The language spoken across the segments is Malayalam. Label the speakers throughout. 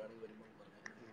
Speaker 1: കറി വരുമ്പോൾ പറഞ്ഞു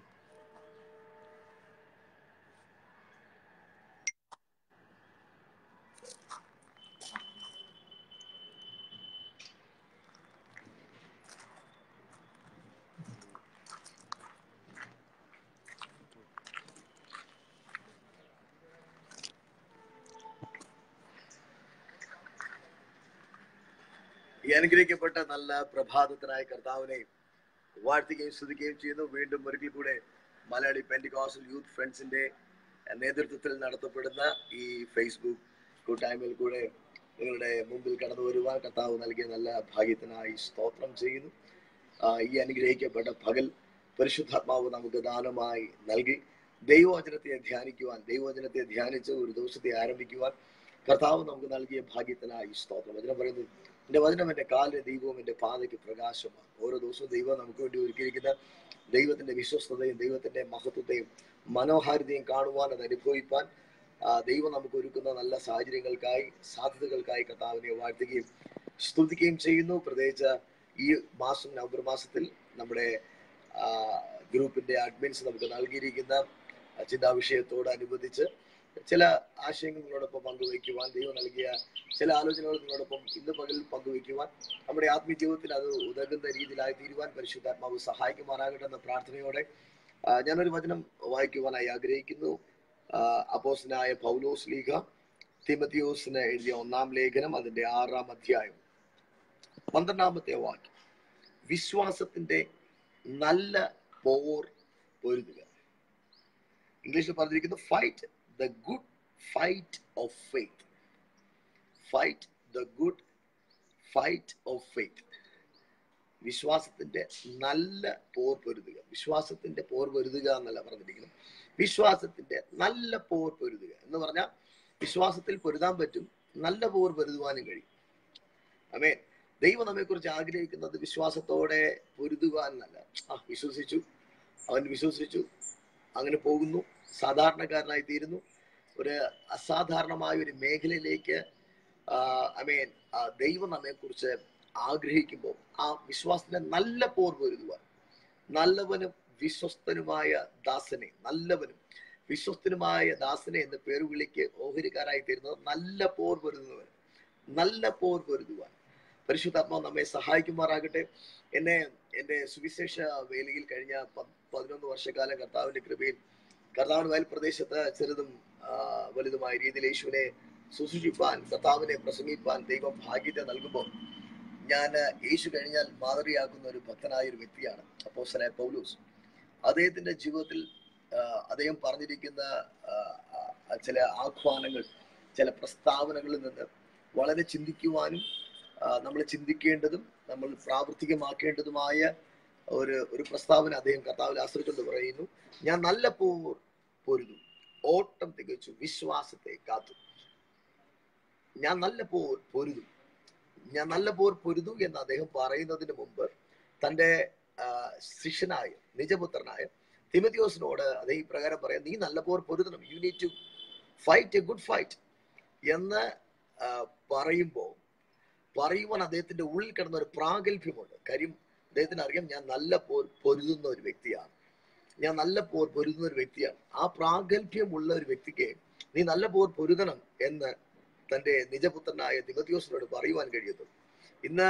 Speaker 1: ഈ അനുഗ്രഹിക്കപ്പെട്ട നല്ല പ്രഭാതത്തിനായ കർത്താവിനെ വാഴ്ത്തുകയും സ്തുതിക്കുകയും ചെയ്യുന്നു വീണ്ടും ഒരിക്കൽ കൂടെ മലയാളി പെൻറ്റിക്കോസൽ യൂത്ത് ഫ്രണ്ട്സിന്റെ നേതൃത്വത്തിൽ നടത്തപ്പെടുന്ന ഈ ഫേസ്ബുക്ക് കൂട്ടായ്മയിൽ കൂടെ നിങ്ങളുടെ മുമ്പിൽ കടന്നു വരുവാൻ കർത്താവ് നൽകിയ നല്ല ഭാഗ്യത്തിനായി സ്തോത്രം ചെയ്യുന്നു ആ, ഈ അനുഗ്രഹിക്കപ്പെട്ട പകൽ പരിശുദ്ധാത്മാവ് നമുക്ക് ദാനമായി നൽകി ദൈവവചനത്തെ ധ്യാനിക്കുവാൻ ദൈവവചനത്തെ ധ്യാനിച്ച് ഒരു ദിവസത്തെ ആരംഭിക്കുവാൻ കർത്താവ് നമുക്ക് നൽകിയ ഭാഗ്യത്തിനായി സ്തോത്രം വചനം പറയുന്നു എന്റെ വചനം എന്റെ കാലിന് ദൈവവും എന്റെ പാതയ്ക്ക് പ്രകാശമാണ് ഓരോ ദിവസവും ദൈവം നമുക്ക് വേണ്ടി ഒരുക്കിയിരിക്കുന്ന ദൈവത്തിന്റെ വിശ്വസ്തതയും ദൈവത്തിന്റെ മഹത്വത്തെയും മനോഹാരിതയും കാണുവാൻ അത് അനുഭവിപ്പാൻ ആ, ദൈവം നമുക്ക് ഒരുക്കുന്ന നല്ല സാഹചര്യങ്ങൾക്കായി സാധ്യതകൾക്കായി കർത്താവിനെ വാഴ്ത്തുകയും സ്തുതിക്കുകയും ചെയ്യുന്നു പ്രത്യേകിച്ച് ഈ മാസം നവംബർ മാസത്തിൽ നമ്മുടെ ആ, ഗ്രൂപ്പിന്റെ അഡ്മിൻസ് നമുക്ക് നൽകിയിരിക്കുന്ന ചിന്താവിഷയത്തോടനുബന്ധിച്ച് ചില ആശയങ്ങൾ നിങ്ങളോടൊപ്പം പങ്കുവയ്ക്കുവാൻ ദൈവം നൽകിയ ചില ആലോചനകൾ നിങ്ങളോടൊപ്പം ഇന്ന് പകൽ പങ്കുവയ്ക്കുവാൻ നമ്മുടെ ആത്മീയ ജീവിതത്തിൽ അത് ഉതകുന്ന രീതിയിലായി തീരുവാൻ പരിശുദ്ധാത്മാവ് സഹായിക്കുമാറാകട്ടെ എന്ന പ്രാർത്ഥനയോടെ ആ, ഞാനൊരു വചനം വായിക്കുവാനായി ആഗ്രഹിക്കുന്നു ആ, അപ്പോസ്തലനായ പൗലോസ് ലീഗ തിമത്തിയോസിന് എഴുതിയ ഒന്നാം ലേഖനം അതിന്റെ ആറാം അധ്യായം പന്ത്രണ്ടാമത്തെ വാക്യം വിശ്വാസത്തിന്റെ നല്ല പോർ പൊരുതുക ഇംഗ്ലീഷിൽ പറഞ്ഞിരിക്കുന്നു fight the good fight of faith fight the good fight of faith വിശ്വാസത്തിന്റെ നല്ല പോർ പൊരുതുക വിശ്വാസത്തിന്റെ പോർ പൊരുതുക എന്നല്ല പറഞ്ഞിരിക്കുന്നു വിശ്വാസത്തിന്റെ നല്ല പോർ പൊരുതുക എന്ന് പറഞ്ഞാൽ വിശ്വാസത്തിൽ പൊരുതാൻ പറ്റും നല്ല പോർ പൊരുതുവാനും കഴിയും അമേ ദൈവം നമ്മെ കുറിച്ച് ആഗ്രഹിക്കുന്നത് വിശ്വാസത്തോടെ പൊരുതുവാൻ എന്നല്ല ആ വിശ്വസിച്ചു അവൻ വിശ്വസിച്ചു അങ്ങനെ പോകുന്നു സാധാരണക്കാരനായി തീരുന്നു ഒരു അസാധാരണമായ ഒരു മേഖലയിലേക്ക് അമേൻ ദൈവം നമ്മെ കുറിച്ച് ആഗ്രഹിക്കുമ്പോൾ ആ വിശ്വാസത്തിന്റെ നല്ല പോർ പൊരുതുവാൻ നല്ലവനും വിശ്വസ്തനുമായ ദാസനെ നല്ലവനും വിശ്വസ്തനുമായ ദാസനെ എന്ന പേരുവിളിക്ക് ഓഹരിക്കാരായി തീരുന്നത് നല്ല പോർ പൊരുതുന്നവൻ നല്ല പോർ പൊരുതുവാൻ പരിശുദ്ധാത്മാവ് നമ്മെ സഹായിക്കുമാറാകട്ടെ എന്നെ എന്റെ സുവിശേഷ വേലയിൽ കഴിഞ്ഞ പ- പതിനൊന്ന് വർഷക്കാലം കർത്താവിന്റെ കൃപയിൽ കർത്താവിന് വയൽ പ്രദേശത്ത് ചെറുതും ആ, വലുതുമായ രീതിയിൽ യേശുവിനെ ശുശ്രൂഷിപ്പാൻ കർത്താവിനെ പ്രസംഗിപ്പാൻ ദൈവം ഭാഗ്യത നൽകുമ്പോൾ ഞാൻ യേശു കഴിഞ്ഞാൽ മാതൃകയാക്കുന്ന ഒരു ഭക്തനായ ഒരു വ്യക്തിയാണ് അപ്പോസ്തലനായ പൗലൂസ് അദ്ദേഹത്തിന്റെ ജീവിതത്തിൽ ആ, അദ്ദേഹം പറഞ്ഞിരിക്കുന്ന ആ, ആ, ചില ആഹ്വാനങ്ങൾ ചില പ്രസ്താവനകളിൽ നിന്ന് വളരെ ചിന്തിക്കുവാനും നമ്മൾ ചിന്തിക്കേണ്ടതും നമ്മൾ പ്രാവർത്തികമാക്കേണ്ടതുമായ ഒരു ഒരു പ്രസ്താവന അദ്ദേഹം കർത്താവിൽ ആശ്രയിച്ചുകൊണ്ട് പറയുന്നു ഞാൻ നല്ല പോർ പൊരുതു ഓട്ടം തികച്ചു വിശ്വാസത്തെ കാത്തു ഞാൻ നല്ല പോർ പൊരുതു ഞാൻ നല്ല പോർ പൊരുതു എന്ന് അദ്ദേഹം പറയുന്നതിന് മുമ്പ് തന്റെ ആ, ശിഷ്യനായ നിജപുത്രനായ തിമതിയോസിനോട് അദ്ദേഹം ഇപ്രകാരം പറയാം നീ നല്ല പോർ പൊരുതണം you need to fight a good fight എന്ന് ആ, പറയുമ്പോൾ പറയുവാൻ അദ്ദേഹത്തിന്റെ ഉള്ളിൽ കിടന്ന ഒരു പ്രാഗൽഭ്യമുണ്ട് കാര്യം അദ്ദേഹത്തിന് അറിയാം ഞാൻ നല്ല പോർ പൊരുതുന്ന ഒരു വ്യക്തിയാണ് ഞാൻ നല്ല പോർ പൊരുതുന്ന ഒരു വ്യക്തിയാണ് ആ പ്രാഗൽഭ്യമുള്ള ഒരു വ്യക്തിക്ക് നീ നല്ല പോർ പൊരുതണം എന്ന് തന്റെ നിജപുത്രനായ തിമത്യോസിനോട് പറയുവാൻ കഴിയുന്നു ഇന്ന്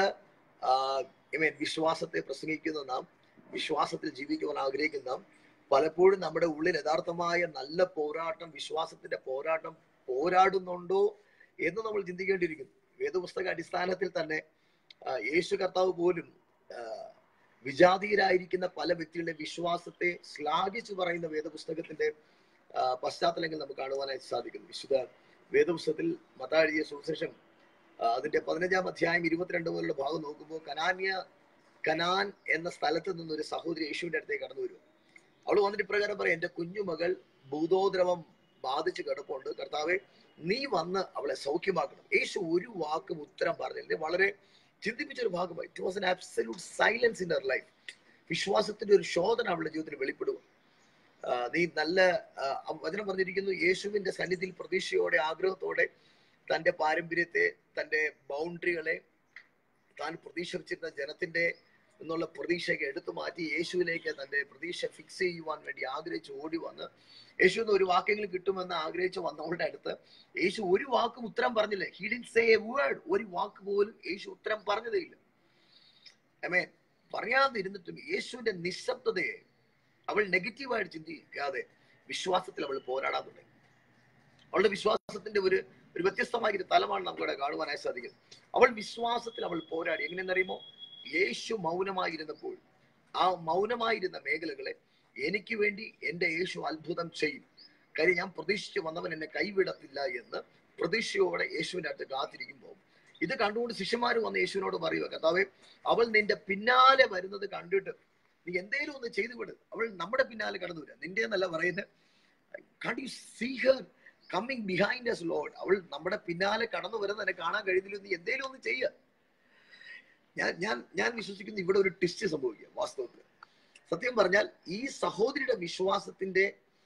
Speaker 1: ഐ മീൻ വിശ്വാസത്തെ പ്രസംഗിക്കുന്ന നാം വിശ്വാസത്തിൽ ജീവിക്കുവാൻ ആഗ്രഹിക്കുന്ന നാം പലപ്പോഴും നമ്മുടെ ഉള്ളിൽ യഥാർത്ഥമായ നല്ല പോരാട്ടം വിശ്വാസത്തിന്റെ പോരാട്ടം പോരാടുന്നുണ്ടോ എന്ന് നമ്മൾ ചിന്തിക്കേണ്ടിയിരിക്കുന്നു വേദപുസ്തക അടിസ്ഥാനത്തിൽ തന്നെ ആ, യേശു കർത്താവ് പോലും ആ, വിജാതീയരായിരിക്കുന്ന പല വ്യക്തികളുടെ വിശ്വാസത്തെ ശ്ലാഘിച്ചു പറയുന്ന വേദപുസ്തകത്തിന്റെ ആ, പശ്ചാത്തലങ്ങൾ നമുക്ക് കാണുവാനായിട്ട് സാധിക്കുന്നു വിശുദ്ധ വേദപുസ്തകത്തിൽ മതാഴിയ സുവിശേഷം ആ, അതിന്റെ പതിനഞ്ചാം അധ്യായം ഇരുപത്തിരണ്ട് പോലുള്ള ഭാഗം നോക്കുമ്പോൾ കനാന്യ കനാൻ എന്ന സ്ഥലത്ത് നിന്ന് ഒരു സഹോദരി യേശുവിന്റെ അടുത്തേക്ക് കടന്നു വരും അവൾ വന്നിട്ട് ഇപ്രകാരം പറയാം എന്റെ കുഞ്ഞുമകൾ ഭൂതോദ്രവം ബാധിച്ച് കിടപ്പുണ്ട് കർത്താവെ നീ വന്ന് അവളെ സൗഖ്യമാക്കണം യേശു ഒരു വാക്കും ഉത്തരം പറഞ്ഞില്ല ഇത് വളരെ ചിന്തിപ്പിച്ച ഒരു ഭാഗമായി it was an absolute silence in our life വിശ്വാസത്തിന്റെ ഒരു ശോധന അവളുടെ ജീവിതത്തിൽ വെളിപ്പെടുക ആ, നീ നല്ല ആ, വചനം പറഞ്ഞിരിക്കുന്നു യേശുവിന്റെ സന്നിധിയിൽ പ്രതീക്ഷയോടെ ആഗ്രഹത്തോടെ തന്റെ പാരമ്പര്യത്തെ തന്റെ ബൗണ്ടറികളെ താൻ പ്രതീക്ഷിച്ചിരുന്ന ജനത്തിന്റെ എന്നുള്ള പ്രതീക്ഷയൊക്കെ എടുത്തു മാറ്റി യേശുവിലേക്ക് തന്റെ പ്രതീക്ഷ ഫിക്സ് ചെയ്യുവാൻ വേണ്ടി ആഗ്രഹിച്ച് ഓടി വന്ന് യേശു എന്ന് ഒരു വാക്കെങ്കിലും കിട്ടുമെന്ന് ആഗ്രഹിച്ച് വന്നവളുടെ അടുത്ത് യേശു ഒരു വാക്കും ഉത്തരം പറഞ്ഞില്ല he didn't say a word ഒരു വാക്ക് പോലും യേശു ഉത്തരം പറഞ്ഞതേയില്ല അമേൻ പറയാതിരുന്നിട്ടും യേശുവിന്റെ നിശബ്ദതയെ അവൾ നെഗറ്റീവായിട്ട് ചിന്തിക്കാതെ വിശ്വാസത്തിൽ അവൾ പോരാടാൻ തുടങ്ങി അവളുടെ വിശ്വാസത്തിന്റെ ഒരു ഒരു വ്യത്യസ്തമായ ഒരു തലമാണ് നമുക്കിവിടെ കാണുവാനായി സാധിക്കുന്നത് അവൾ വിശ്വാസത്തിൽ അവൾ പോരാടി എങ്ങനെയെന്നറിയുമോ യേശു മൗനമായിരുന്നപ്പോൾ ആ മൗനമായിരുന്ന മേഖലകളെ എനിക്ക് വേണ്ടി എന്റെ യേശു അത്ഭുതം ചെയ്യും കാര്യം ഞാൻ പ്രതീക്ഷിച്ച് വന്നവൻ എന്നെ കൈവിടത്തില്ല എന്ന് പ്രതീക്ഷയോടെ യേശുവിന്റെ അടുത്ത് കാത്തിരിക്കുമ്പോൾ ഇത് കണ്ടുകൊണ്ട് ശിഷ്യന്മാർ വന്ന് യേശുവിനോട് പറയുക കർത്താവേ അവൾ നിന്റെ പിന്നാലെ വരുന്നത് കണ്ടിട്ട് നീ എന്തേലും ഒന്ന് ചെയ്തു വിട് അവൾ നമ്മുടെ പിന്നാലെ കടന്നു വരാം നിന്റെ എന്നല്ല പറയുന്നത് can't you see her coming behind us Lord അവൾ നമ്മുടെ പിന്നാലെ കടന്നു വരുന്ന എന്നെ കാണാൻ കഴിയുന്നില്ല നീ എന്തേലും ഒന്ന് ചെയ്യുക ഞാൻ ഞാൻ ഞാൻ വിശ്വസിക്കുന്നു ഇവിടെ ഒരു ടിസ്റ്റ് സംഭവിക്കുക വാസ്തവത്തിൽ സത്യം പറഞ്ഞാൽ ഈ സഹോദരിയുടെ വിശ്വാസത്തിന്റെ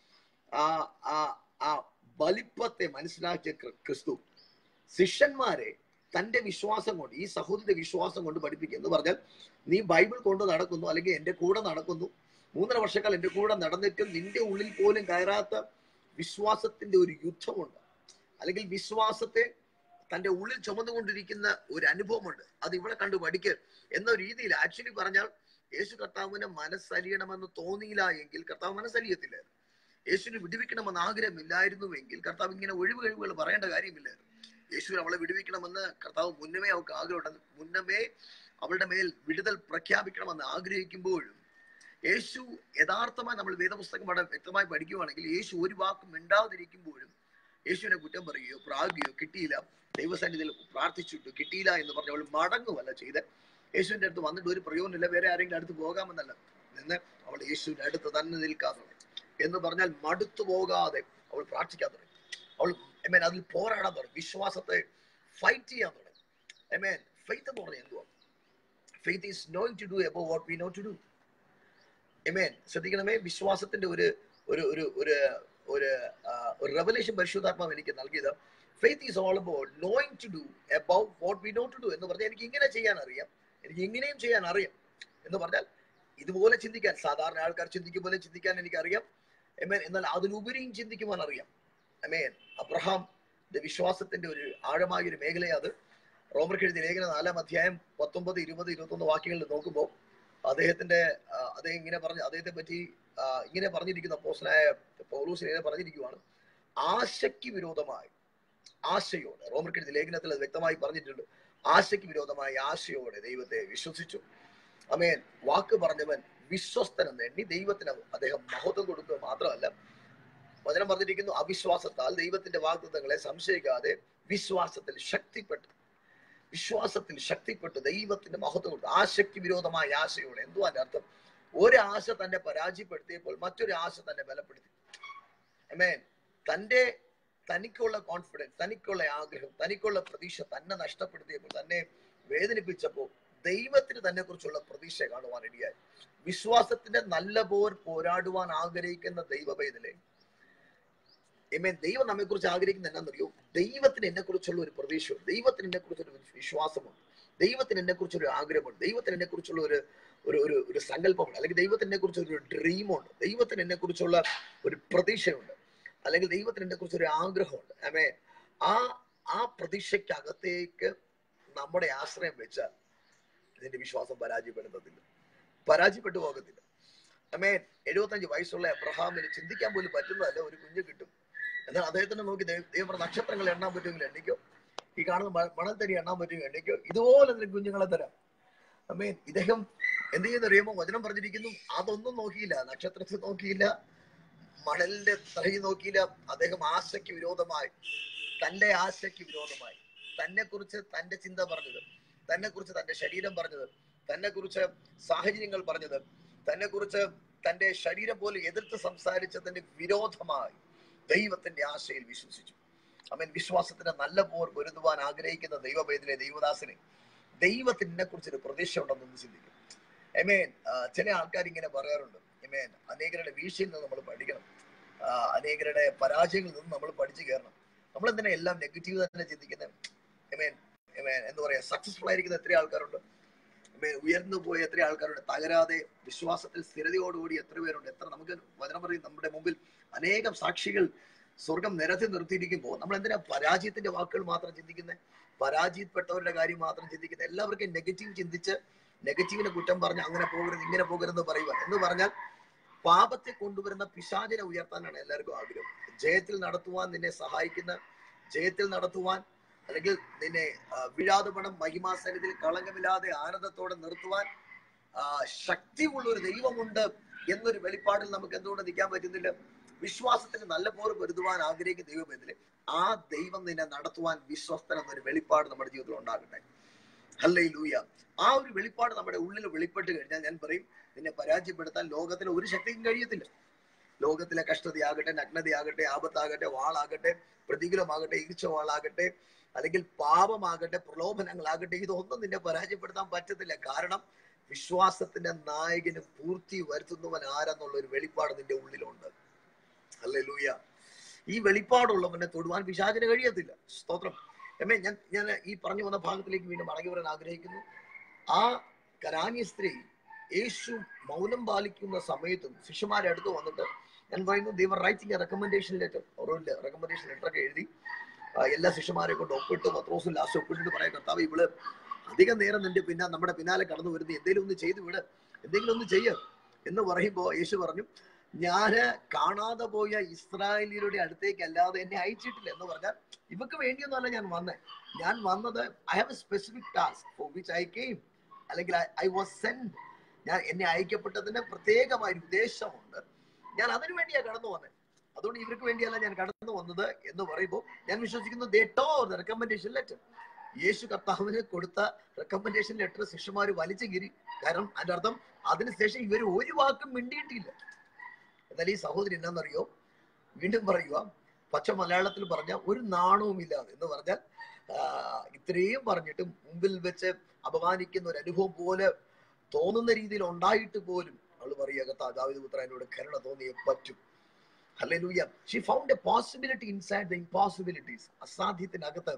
Speaker 1: ആ ആ ആ വലിപ്പത്തെ മനസ്സിലാക്കിയ ക്രി- ക്രിസ്തു ശിഷ്യന്മാരെ തന്റെ വിശ്വാസം കൊണ്ട് ഈ സഹോദരിയുടെ വിശ്വാസം കൊണ്ട് പഠിപ്പിക്കുക എന്ന് പറഞ്ഞാൽ നീ ബൈബിൾ കൊണ്ട് നടക്കുന്നു അല്ലെങ്കിൽ എന്റെ കൂടെ നടക്കുന്നു മൂന്നര വർഷക്കാലം എന്റെ കൂടെ നടന്നിട്ടും നിന്റെ ഉള്ളിൽ പോലും കയറാത്ത വിശ്വാസത്തിന്റെ ഒരു യുദ്ധമുണ്ട് അല്ലെങ്കിൽ വിശ്വാസത്തെ തന്റെ ഉള്ളിൽ ചുമന്നുകൊണ്ടിരിക്കുന്ന ഒരു അനുഭവമുണ്ട് അത് ഇവിടെ കണ്ടു പഠിക്കുക എന്ന രീതിയിൽ ആക്ച്വലി പറഞ്ഞാൽ യേശു കർത്താവിന് മനസ്സലിയണമെന്ന് തോന്നിയില്ല എങ്കിൽ കർത്താവ് മനസ്സലിയത്തില്ലായിരുന്നു യേശുവിനെ വിടുവിക്കണമെന്ന് ആഗ്രഹമില്ലായിരുന്നുവെങ്കിൽ കർത്താവ് ഇങ്ങനെ ഒഴിവ് കഴിവുകൾ പറയേണ്ട കാര്യമില്ലായിരുന്നു യേശുവിനെ അവളെ വിടുവിക്കണമെന്ന് കർത്താവ് മുന്നമേ അവൾക്ക് ആഗ്രഹമുണ്ട് മുന്നമേ അവളുടെ മേൽ വിടുതൽ പ്രഖ്യാപിക്കണമെന്ന് ആഗ്രഹിക്കുമ്പോഴും യേശു യഥാർത്ഥമായി നമ്മൾ വേദപുസ്തകം വളരെ വ്യക്തമായി പഠിക്കുകയാണെങ്കിൽ യേശു ഒരു വാക്കും മിണ്ടാതിരിക്കുമ്പോഴും യേശുവിനെ കുറ്റം പറയുകയോ പ്രാഗുകയോ കിട്ടിയില്ല ദൈവസന്നിധിയിൽ പ്രാർത്ഥിച്ചിട്ടു കിട്ടിയില്ല എന്ന് പറഞ്ഞ് അവൾ മടങ്ങുമല്ല ചെയ്ത് യേശുവിന്റെ അടുത്ത് വന്നിട്ട് ഒരു പ്രയോജനമില്ല വേറെ ആരെങ്കിലും അടുത്ത് പോകാമെന്നല്ല നിന്ന് അവൾ യേശുവിന്റെ അടുത്ത് തന്നെ നിൽക്കാൻ തുടങ്ങി എന്ന് പറഞ്ഞാൽ മടുത്തു പോകാതെ അവൾ പ്രാർത്ഥിക്കാൻ തുടങ്ങി അവൾ എമേൻ അതിൽ പോരാടാൻ തുടങ്ങി വിശ്വാസത്തെ ഫൈറ്റ് ചെയ്യാൻ തുടങ്ങി എമേൻ ഫെയ്ത്ത് എന്ന് പറഞ്ഞാൽ എന്തുവാ faith is knowing to do about what we know to do amen ശ്രദ്ധിക്കണമേ വിശ്വാസത്തിന്റെ ഒരു ഒരു ഒരു ഒരു ഒരു ആ, ഒരു റെവലേഷൻ പരിശുദ്ധാത്മാവ് എനിക്ക് നൽകിയത് faith is all about knowing to do about what we know to do എന്ന് പറഞ്ഞാൽ എനിക്ക് ഇങ്ങനെ ചെയ്യാൻ അറിയാം എനിക്ക് ഇങ്ങനെയും ചെയ്യാൻ അറിയാം എന്ന് പറഞ്ഞാൽ ഇതുപോലെ ചിന്തിക്കാൻ സാധാരണ ആൾക്കാർ ചിന്തിക്കും പോലെ ചിന്തിക്കാൻ എനിക്കറിയാം എമേൻ എന്നാൽ അതിലുപരിയും ചിന്തിക്കുവാൻ അറിയാം എമേൻ അബ്രഹാം വിശ്വാസത്തിന്റെ ഒരു ആഴമായ ഒരു മേഖലയാണ് അത് റോമർക്ക് എഴുതിയ ലേഖന നാലാം അധ്യായം പത്തൊമ്പത് ഇരുപത് ഇരുപത്തൊന്ന് വാക്യങ്ങളിൽ നോക്കുമ്പോൾ അദ്ദേഹത്തിന്റെ ആ, അദ്ദേഹം ഇങ്ങനെ പറഞ്ഞു അദ്ദേഹത്തെ പറ്റി ആ, ഇങ്ങനെ പറഞ്ഞിരിക്കുന്ന അപ്പോസ്തലനായ പൗലൂസിനെ ഇങ്ങനെ പറഞ്ഞിരിക്കുവാണ് ആശയ്ക്ക് വിരോധമായി ആശയോടെ റോമർക്ക് എഴുതിയ ലേഖനത്തിൽ അത് വ്യക്തമായി പറഞ്ഞിട്ടുണ്ട് ആശയ്ക്ക് വിരോധമായി ആശയോടെ ദൈവത്തെ വിശ്വസിച്ചു അമേൻ വാക്ക് പറഞ്ഞവൻ വിശ്വസ്തനെന്ന് എണ്ണി ദൈവത്തിന് അദ്ദേഹം മഹത്വം കൊടുക്കുക മാത്രമല്ല വചനം പറഞ്ഞിരിക്കുന്നു അവിശ്വാസത്താൽ ദൈവത്തിന്റെ വാഗ്ദത്തങ്ങളെ സംശയിക്കാതെ വിശ്വാസത്തിൽ ശക്തിപ്പെട്ടു വിശ്വാസത്തിൽ ശക്തിപ്പെട്ട് ദൈവത്തിന്റെ മഹത്വം കൊടുത്തു ആശയ്ക്ക് വിരോധമായ ആശയോടെ എന്തുവാ അതിന്റെ അർത്ഥം ഒരു ആശ തന്നെ പരാജയപ്പെടുത്തിയപ്പോൾ മറ്റൊരു ആശ തന്നെ ബലപ്പെടുത്തി അമേൻ തന്റെ തനിക്കുള്ള കോൺഫിഡൻസ് തനിക്കുള്ള ആഗ്രഹം തനിക്കുള്ള പ്രതീക്ഷ തന്നെ നഷ്ടപ്പെടുത്തിയപ്പോൾ തന്നെ വേദനിപ്പിച്ചപ്പോൾ ദൈവത്തിന് തന്നെ കുറിച്ചുള്ള പ്രതീക്ഷ കാണുവാൻ ഇടയായി വിശ്വാസത്തിന്റെ നല്ല പോർ പോരാടുവാൻ ആഗ്രഹിക്കുന്ന ദൈവവേദനെ എമേൻ ദൈവം നമ്മെ കുറിച്ച് ആഗ്രഹിക്കുന്ന എന്നാന്നറിയോ ദൈവത്തിന് എന്നെ കുറിച്ചുള്ള ഒരു പ്രതീക്ഷയുണ്ട് ദൈവത്തിന് എന്നെ കുറിച്ചൊരു വിശ്വാസമുണ്ട് ദൈവത്തിന് എന്നെ കുറിച്ചൊരു ആഗ്രഹമുണ്ട് ദൈവത്തിന് എന്നെ കുറിച്ചുള്ള ഒരു ഒരു ഒരു ഒരു സങ്കല്പമുണ്ട് അല്ലെങ്കിൽ ദൈവത്തിനെ കുറിച്ച് ഒരു ഡ്രീമുണ്ട് ദൈവത്തിന് എന്നെ കുറിച്ചുള്ള ഒരു പ്രതീക്ഷയുണ്ട് അല്ലെങ്കിൽ ദൈവത്തിന് എന്നെ കുറിച്ച് ഒരു ആഗ്രഹമുണ്ട് ആമേ ആ ആ പ്രതീക്ഷയ്ക്കകത്തേക്ക് നമ്മുടെ ആശ്രയം വെച്ചാൽ ഇതിന്റെ വിശ്വാസം പരാജയപ്പെടുന്നതില്ല പരാജയപ്പെട്ടു പോകത്തില്ല അമേൻ എഴുപത്തഞ്ച് വയസ്സുള്ള അബ്രഹാമിന് ചിന്തിക്കാൻ പോലും പറ്റുന്നതല്ല ഒരു കുഞ്ഞ് കിട്ടും എന്നാൽ അദ്ദേഹത്തിനെ നോക്കി ദൈവം ദൈവം പറഞ്ഞ നക്ഷത്രങ്ങൾ എണ്ണാൻ പറ്റുമെങ്കിൽ എണ്ണിക്കോ ഈ കാണുന്ന മ- മണൽ തരി എണ്ണാൻ പറ്റുമെങ്കിൽ എണ്ണിക്കോ ഇതുപോലെ നിനക്ക് കുഞ്ഞുങ്ങളെ തരാം അമേൻ ഇദ്ദേഹം എന്ത് ചെയ്യുന്ന അറിയുമോ വചനം പറഞ്ഞിരിക്കുന്നു അതൊന്നും നോക്കിയില്ല നക്ഷത്രത്തെ നോക്കിയില്ല മണലിന്റെ തറയി നോക്കിയില്ല അദ്ദേഹം ആശയ്ക്ക് വിരോധമായി തന്റെ ആശയ്ക്ക് വിരോധമായി തന്നെ കുറിച്ച് തന്റെ ചിന്ത പറഞ്ഞത് തന്നെ കുറിച്ച് തന്റെ ശരീരം പറഞ്ഞത് തന്നെ കുറിച്ച് സാഹചര്യങ്ങൾ പറഞ്ഞത് തന്നെ കുറിച്ച് തന്റെ ശരീരം പോലും എതിർത്ത് സംസാരിച്ചതിന് വിരോധമായി ദൈവത്തിന്റെ ആശയിൽ വിശ്വസിച്ചു അവൻ വിശ്വാസത്തിന്റെ നല്ല പോർ പൊരുതുവാൻ ആഗ്രഹിക്കുന്ന ദൈവഭേദിലെ ദൈവദാസനെ ദൈവത്തിനെ കുറിച്ചൊരു പ്രതീക്ഷ ഉണ്ടെന്ന് ചിന്തിക്കും എമേൻ ചില ആൾക്കാർ ഇങ്ങനെ പറയാറുണ്ട് എമേൻ അനേകരുടെ വീഴ്ചയിൽ നിന്ന് നമ്മൾ പഠിക്കണം ആ, അനേകരുടെ പരാജയങ്ങളിൽ നിന്ന് നമ്മൾ പഠിച്ചു കയറണം നമ്മൾ എന്തിനാ എല്ലാം നെഗറ്റീവ് തന്നെ ചിന്തിക്കുന്നത് എമേൻ എമേൻ എന്താ പറയാ സക്സസ്ഫുൾ ആയിരിക്കുന്ന എത്ര ആൾക്കാരുണ്ട് മേ- ഉയർന്നു പോയ എത്ര ആൾക്കാരുണ്ട് തകരാതെ വിശ്വാസത്തിൽ സ്ഥിരതയോടുകൂടി എത്ര പേരുണ്ട് എത്ര നമുക്ക് വചനം പറയും നമ്മുടെ മുമ്പിൽ അനേകം സാക്ഷികൾ സ്വർഗം നിരത്തി നിർത്തിയിരിക്കുമ്പോൾ നമ്മൾ എന്തിനാ പരാജയത്തിന്റെ വാക്കുകൾ മാത്രം ചിന്തിക്കുന്നത് പരാജയപ്പെട്ടവരുടെ കാര്യം മാത്രം ചിന്തിക്കുന്നത് എല്ലാവർക്കും നെഗറ്റീവ് ചിന്തിച്ച് നെഗറ്റീവിനെ കുറ്റം പറഞ്ഞ് അങ്ങനെ പോകരുത് ഇങ്ങനെ പോകരുതെന്ന് പറയുക എന്ന് പറഞ്ഞാൽ പാപത്തെ കൊണ്ടുവരുന്ന പിശാചിനെ ഉയർത്താനാണ് എല്ലാവർക്കും ആഗ്രഹം ജയത്തിൽ നടത്തുവാൻ നിന്നെ സഹായിക്കുന്ന ജയത്തിൽ നടത്തുവാൻ അല്ലെങ്കിൽ നിന്നെ ആ, വീഴാതെ പണം മഹിമാസനത്തിൽ കളങ്കമില്ലാതെ ആനന്ദത്തോടെ നിർത്തുവാൻ ആ, ശക്തിയുള്ള ഒരു ദൈവമുണ്ട് എന്നൊരു വെളിപ്പാടിൽ നമുക്ക് എന്തുകൊണ്ട് നിൽക്കാൻ പറ്റുന്നില്ല വിശ്വാസത്തിന് നല്ല പോലെ പൊരുതുവാൻ ആഗ്രഹിക്കുന്ന ദൈവം എന്നില്ല ആ ദൈവം നിന്നെ നടത്തുവാൻ വിശ്വസ്തൻ എന്നൊരു വെളിപ്പാട് നമ്മുടെ ജീവിതത്തിൽ ഉണ്ടാകട്ടെ ഹല്ലേ ലൂയ ആ ഒരു വെളിപ്പാട് നമ്മുടെ ഉള്ളിൽ വെളിപ്പെട്ട് കഴിഞ്ഞാൽ ഞാൻ പറയും നിന്നെ പരാജയപ്പെടുത്താൻ ലോകത്തിലെ ഒരു ശക്തിക്കും കഴിയത്തില്ല ലോകത്തിലെ കഷ്ടതയാകട്ടെ നഗ്നതയാകട്ടെ ആപത്താകട്ടെ വാളാകട്ടെ പ്രതികൂലമാകട്ടെ ഈർച്ച വാളാകട്ടെ അല്ലെങ്കിൽ പാപമാകട്ടെ പ്രലോഭനങ്ങളാകട്ടെ ഇതൊന്നും നിന്നെ പരാജയപ്പെടുത്താൻ പറ്റത്തില്ല കാരണം വിശ്വാസത്തിന്റെ നായകന് പൂർത്തി വരുത്തുന്നവൻ ആരെന്നുള്ള ഒരു വെളിപ്പാട് നിന്റെ ഉള്ളിലുണ്ട് അല്ലേ ലൂയ ഈ വെളിപ്പാടുള്ളവനെ തൊടുവാൻ പിശാചിന് കഴിയത്തില്ല സ്തോത്രം എമ്മേ ഞാൻ ഞാൻ ഈ പറഞ്ഞു വന്ന ഭാഗത്തിലേക്ക് വീണ്ടും മടങ്ങി വരാൻ ആഗ്രഹിക്കുന്നു ആ കരാന്യ സ്ത്രീ യേശു മൗനം പാലിക്കുന്ന സമയത്തും ശിഷ്യന്മാരെ അടുത്ത് വന്നിട്ട് ഞാൻ പറയുന്നു ദൈവർ റൈറ്റിംഗ് റെക്കമെൻഡേഷൻ ലെറ്റർ ഓരോ റെക്കമെൻഡേഷൻ ലെറ്റർ ഒക്കെ എഴുതി ആ, എല്ലാ ശിഷ്യന്മാരെ കൊണ്ട് ഒപ്പിട്ട് പത്രോസും ലാസ്റ്റ് ഒപ്പിട്ടിട്ട് പറയാം കർത്താവ് ഇവള് അധികം നേരം നിന്റെ പിന്നെ നമ്മുടെ പിന്നാലെ കടന്നു വരുന്നത് എന്തെങ്കിലും ഒന്ന് ചെയ്തു വിട് എന്തെങ്കിലും ഒന്ന് ചെയ്യ എന്ന് പറയുമ്പോ യേശു പറഞ്ഞു ഞാന് കാണാതെ പോയ ഇസ്രായേലിയരുടെ അടുത്തേക്ക് അല്ലാതെ എന്നെ അയച്ചിട്ടില്ല എന്ന് പറഞ്ഞാൽ ഇവക്ക് വേണ്ടിയൊന്നുമല്ല ഞാൻ വന്നേ ഞാൻ വന്നത് I have a specific task for which I came അല്ലെങ്കിൽ ഐ വാസ് സെൻഡ് ഞാൻ എന്നെ അയക്കപ്പെട്ടതിന് പ്രത്യേകമായ ഒരു ഉദ്ദേശമുണ്ട് ഞാൻ അതിനു വേണ്ടിയാ കടന്നു വന്നത് അതുകൊണ്ട് ഇവർക്ക് വേണ്ടിയല്ല ഞാൻ കടന്നു വന്നത് എന്ന് പറയുമ്പോൾ ഞാൻ വിശ്വസിക്കുന്നു ദേ ടോ ദ റെക്കമെൻഡേഷൻ ലെറ്റർ യേശു കർത്താവിന് കൊടുത്ത റെക്കമെൻഡേഷൻ ലെറ്റർ ശിഷ്യന്മാർ വലിച്ചു കീറി കാരണം അതിന്റെ അർത്ഥം അതിനുശേഷം ഇവർ ഒരു വാക്കും മിണ്ടിയിട്ടില്ല എന്നാൽ ഈ സഹോദരി എന്നാന്നറിയോ വീണ്ടും പറയുക പച്ച മലയാളത്തിൽ പറഞ്ഞ ഒരു നാണവും ഇല്ലാതെ എന്ന് പറഞ്ഞാൽ ആ, ഇത്രയും പറഞ്ഞിട്ട് മുമ്പിൽ വെച്ച് അപമാനിക്കുന്ന ഒരു അനുഭവം പോലെ തോന്നുന്ന രീതിയിൽ ഉണ്ടായിട്ട് പോലും അവൾ പറയുക കത്താ ദാവിദ് പുത്ര എന്നോട് കരുണ തോന്നിയേ പറ്റും hallelujah she found a possibility inside the impossibilities അസാധ്യത്തിനകത്ത്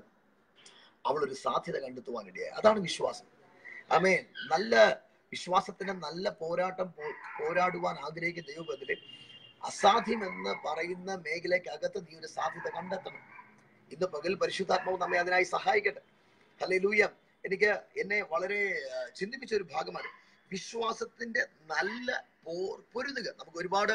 Speaker 1: അവൾ ഒരു സാധ്യത കണ്ടെത്തുവാനിടയായി അതാണ് വിശ്വാസം ആമേൻ നല്ല വിശ്വാസത്തിന് നല്ല പോരാട്ടം പോ- പോരാടുവാൻ ആഗ്രഹിക്കുന്ന ദൈവബന്ധത്തില് അസാധ്യം എന്ന് പറയുന്ന മേഖലയ്ക്കകത്ത് നീ ഒരു സാധ്യത കണ്ടെത്തണം ഇന്ന് പകൽ പരിശുദ്ധാത്മാവ് നമ്മെ അതിനായി സഹായിക്കട്ടെ അല്ലെ ലൂയ എനിക്ക് എന്നെ വളരെ ആ, ചിന്തിപ്പിച്ച ഒരു ഭാഗമാണ് വിശ്വാസത്തിന്റെ നല്ല പോർ പൊരുതുക നമുക്ക് ഒരുപാട്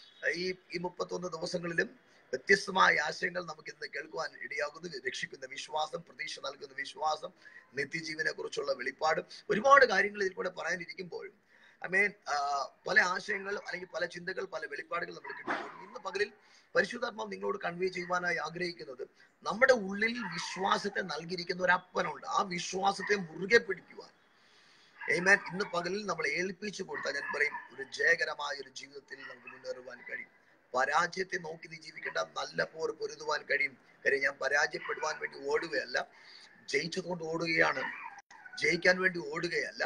Speaker 1: ഈ ഈ മുപ്പത്തൊന്ന് ദിവസങ്ങളിലും വ്യത്യസ്തമായ ആശയങ്ങൾ നമുക്ക് ഇന്ന് കേൾക്കുവാൻ ഇടയാകുന്നു രക്ഷിക്കുന്ന വിശ്വാസം പ്രതീക്ഷ നൽകുന്ന വിശ്വാസം നിത്യജീവനെ കുറിച്ചുള്ള വെളിപ്പാട് ഒരുപാട് കാര്യങ്ങൾ ഇതിൽ കൂടെ പറയാനിരിക്കുമ്പോഴും ഐ മീൻ പല ആശയങ്ങൾ അല്ലെങ്കിൽ പല ചിന്തകൾ പല വെളിപ്പാടുകൾ നമ്മൾ കിട്ടുമ്പോൾ ഇന്ന് പകലിൽ പരിശുദ്ധാത്മാവ് നിങ്ങളോട് കൺവേ ചെയ്യുവാനായി ആഗ്രഹിക്കുന്നത് നമ്മുടെ ഉള്ളിൽ വിശ്വാസത്തെ നൽകിയിരിക്കുന്ന ഒരു അപ്പനുണ്ട് ആ വിശ്വാസത്തെ മുറുകെ പിടിക്കുവാൻ ഏമാൻ ഇന്ന് പകലിൽ നമ്മൾ ഏൽപ്പിച്ചു കൊടുത്താൽ ഞാൻ പറയും ഒരു ജയകരമായ ഒരു ജീവിതത്തിൽ നമുക്ക് മുന്നേറുവാൻ കഴിയും പരാജയത്തെ നോക്കി നീ ജീവിക്കേണ്ട നല്ല പോർ പൊരുതുവാൻ കഴിയും കാര്യം ഞാൻ പരാജയപ്പെടുവാൻ വേണ്ടി ഓടുകയല്ല ജയിച്ചതുകൊണ്ട് ഓടുകയാണ് ജയിക്കാൻ വേണ്ടി ഓടുകയല്ല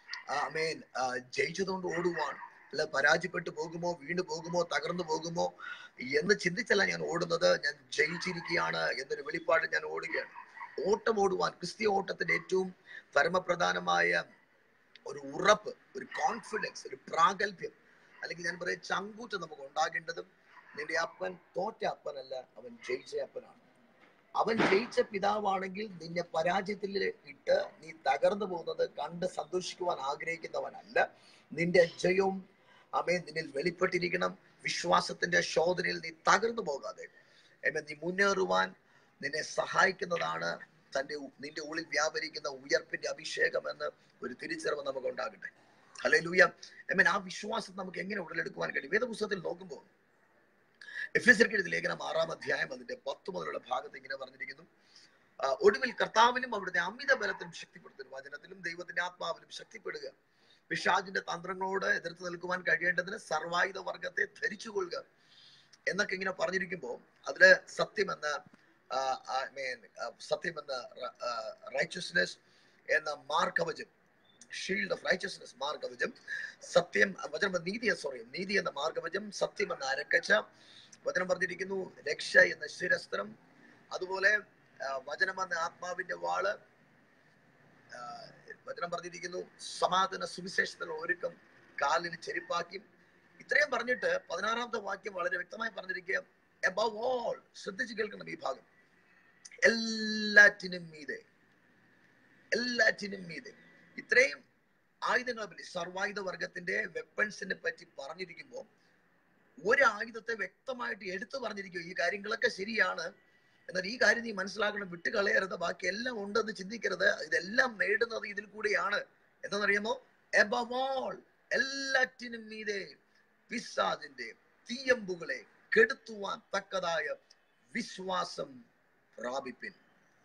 Speaker 1: ആമേൻ ജയിച്ചതുകൊണ്ട് ഓടുവാൻ അല്ല പരാജയപ്പെട്ടു പോകുമോ വീണു പോകുമോ തകർന്നു പോകുമോ എന്ന് ചിന്തിച്ചല്ല ഞാൻ ഓടുന്നത് ഞാൻ ജയിച്ചിരിക്കുകയാണ് എന്നൊരു വെളിപ്പാട് ഞാൻ ഓടുകയാണ് ഓട്ടം ഓടുവാൻ ക്രിസ്തീയ ഓട്ടത്തിന്റെ ഏറ്റവും പരമപ്രധാനമായ ഒരു ഉറപ്പ് ഒരു കോൺഫിഡൻസ് ഒരു പ്രാഗൽഭ്യം അല്ലെങ്കിൽ ഞാൻ പറയാം ചങ്കൂറ്റം നമുക്ക് ഉണ്ടാകേണ്ടതും നിന്റെ അപ്പൻ തോറ്റ അപ്പനല്ല അവൻ ജയിച്ച അപ്പനാണ് അവൻ ജയിച്ച പിതാവാണെങ്കിൽ നിന്നെ പരാജയത്തിൽ ഇട്ട് നീ തകർന്നു പോകുന്നത് കണ്ട് സന്തോഷിക്കുവാൻ ആഗ്രഹിക്കുന്നവനല്ല നിന്റെ ജയവും അമേ നിന്നിൽ വെളിപ്പെട്ടിരിക്കണം വിശ്വാസത്തിന്റെ ശോധനയിൽ നീ തകർന്നു പോകാതെ എന്നെ നീ മുന്നേറുവാൻ നിന്നെ സഹായിക്കുന്നതാണ് തന്റെ ഉ- നിന്റെ ഉള്ളിൽ വ്യാപരിക്കുന്ന ഉയർപ്പിന്റെ അഭിഷേകം എന്ന് ഒരു തിരിച്ചറിവ് നമുക്ക് ഉണ്ടാകട്ടെ അല്ലെ ലൂയ എമ്മൻ ആ വിശ്വാസം നമുക്ക് എങ്ങനെ ഉടലെടുക്കുവാൻ കഴിയും വേദപുസ്തകത്തിൽ നോക്കുമ്പോൾ എഫ് എസ് എഴുതിയ ലേഖനം ആറാം അധ്യായം അതിന്റെ പത്ത് മുതലുള്ള ഭാഗത്ത് ഇങ്ങനെ പറഞ്ഞിരിക്കുന്നു ആ, ഒടുവിൽ കർത്താവിലും അവിടുത്തെ അമിത ബലത്തിലും ശക്തിപ്പെടുത്തുന്നു വചനത്തിലും ദൈവത്തിന്റെ ആത്മാവിലും ശക്തിപ്പെടുക പിശാജിന്റെ തന്ത്രങ്ങളോട് എതിർത്ത് നിൽക്കുവാൻ കഴിയേണ്ടതിന് സർവായുധ വർഗത്തെ ധരിച്ചുകൊള്ളുക എന്നൊക്കെ ഇങ്ങനെ പറഞ്ഞിരിക്കുമ്പോൾ അതില് സത്യമെന്ന ആ, ആ, mean, ആ, സത്യമെന്ന റൈച്ചസ്നെസ് എന്ന മാർക്കവചം ഷീൽഡ് ഓഫ് റൈച്ചസ്നെസ് മാർഗവചം സത്യം വചനം നീതി സോറി നീതി എന്ന മാർഗവചം സത്യം എന്ന അരക്കച്ച വചനം പറഞ്ഞിരിക്കുന്നു രക്ഷ എന്ന ശിരസ്ത്രം അതുപോലെ ആ, വചനം എന്ന ആത്മാവിന്റെ വാള് ആ, വചനം പറഞ്ഞിരിക്കുന്നു സമാധാന സുവിശേഷത്തിലുള്ള ഒരുക്കം കാലിന് ചെരുപ്പാക്കി ഇത്രയും പറഞ്ഞിട്ട് പതിനാറാമത്തെ വാക്യം വളരെ വ്യക്തമായി പറഞ്ഞിരിക്കുക എബവ് ഓൾ ശ്രദ്ധിച്ച് കേൾക്കണം ഈ ഭാഗം എല്ലാറ്റിനും മീതെ എല്ലാറ്റിനും മീതെ ഇത്രയും ആയുധങ്ങളെ പറ്റി സർവായുധ വർഗത്തിന്റെ വെപ്പൺസിനെ പറ്റി പറഞ്ഞിരിക്കുമ്പോൾ ഒരു ആയുധത്തെ വ്യക്തമായിട്ട് എടുത്തു പറഞ്ഞിരിക്കും ഈ കാര്യങ്ങളൊക്കെ ശരിയാണ് എന്നാൽ ഈ കാര്യം നീ മനസ്സിലാക്കണം വിട്ടുകളയരുത് ബാക്കി എല്ലാം ഉണ്ടെന്ന് ചിന്തിക്കരുത് ഇതെല്ലാം നേടുന്നത് ഇതിൽ കൂടിയാണ് എന്താണെന്നറിയാമോ എബവ് ഓൾ എല്ലാറ്റിനും മീതെ പിസാദിന്റെ തീയമ്പുകളെ കെടുത്തുവാൻ തക്കതായ വിശ്വാസം പ്രാപിപ്പിൻ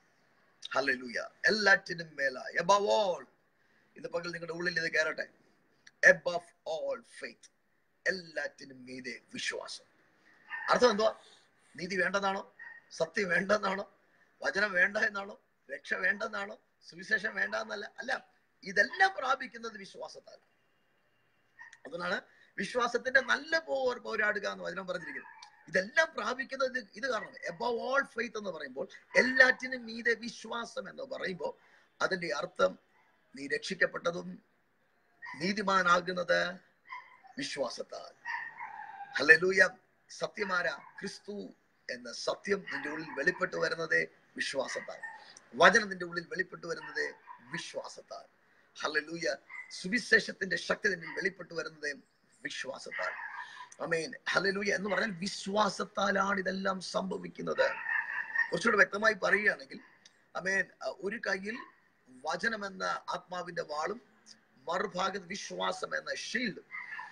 Speaker 1: ഹല്ലേലൂയ എല്ലാറ്റിനും മേല എബവ് ഓൾ ഇന്ന് പകൽ നിങ്ങളുടെ ഉള്ളിൽ ഇത് കയറട്ടെ എബവ് ഓൾ ഫെയ്ത്ത് എല്ലാറ്റിനും മീതെ വിശ്വാസം അർത്ഥം എന്തുവാ നീതി വേണ്ടതാണോ സത്യം വേണ്ടെന്നാണോ വചനം വേണ്ട എന്നാണോ രക്ഷ വേണ്ടെന്നാണോ സുവിശേഷം വേണ്ട എന്നല്ല അല്ല ഇതെല്ലാം പ്രാപിക്കുന്നത് വിശ്വാസത്താൽ അതുകൊണ്ടാണ് വിശ്വാസത്തിന്റെ നല്ല പോർ പോരാടുക എന്ന് വചനം പറഞ്ഞിരിക്കുന്നത് ഇതെല്ലാം പ്രാപിക്കുന്നത് ഇത് ഇത് കാരണം എബവ് ഓൾ ഫെയ്ത്ത് എന്ന് പറയുമ്പോൾ എല്ലാറ്റിനും മീതെ വിശ്വാസം എന്ന് പറയുമ്പോൾ അതിന്റെ അർത്ഥം നീ രക്ഷിക്കപ്പെട്ടതും നീതിമാനാകുന്നത് വിശ്വാസത്താൽ ഹല്ലേലൂയ സത്യമാര ക്രിസ്തു എന്ന സത്യം നിന്റെ ഉള്ളിൽ വെളിപ്പെട്ടു വരുന്നത് വിശ്വാസത്താൽ വചനം നിന്റെ ഉള്ളിൽ വെളിപ്പെട്ടു വരുന്നത് വിശ്വാസത്താൽ ഹല്ലേലൂയ സുവിശേഷത്തിന്റെ ശക്തി നിന്നിൽ വെളിപ്പെട്ടു വരുന്നത് വിശ്വാസത്താൽ അമേൻ ഹല്ലേലൂയ എന്ന് പറഞ്ഞാൽ വിശ്വാസത്താലാണ് ഇതെല്ലാം സംഭവിക്കുന്നത് കുറച്ചുകൂടെ വ്യക്തമായി പറയുകയാണെങ്കിൽ അമേൻ ഒരു കയ്യിൽ വചനം എന്ന ആത്മാവിന്റെ വാളും മറുഭാഗത്ത് വിശ്വാസം എന്ന ഷീൽഡ്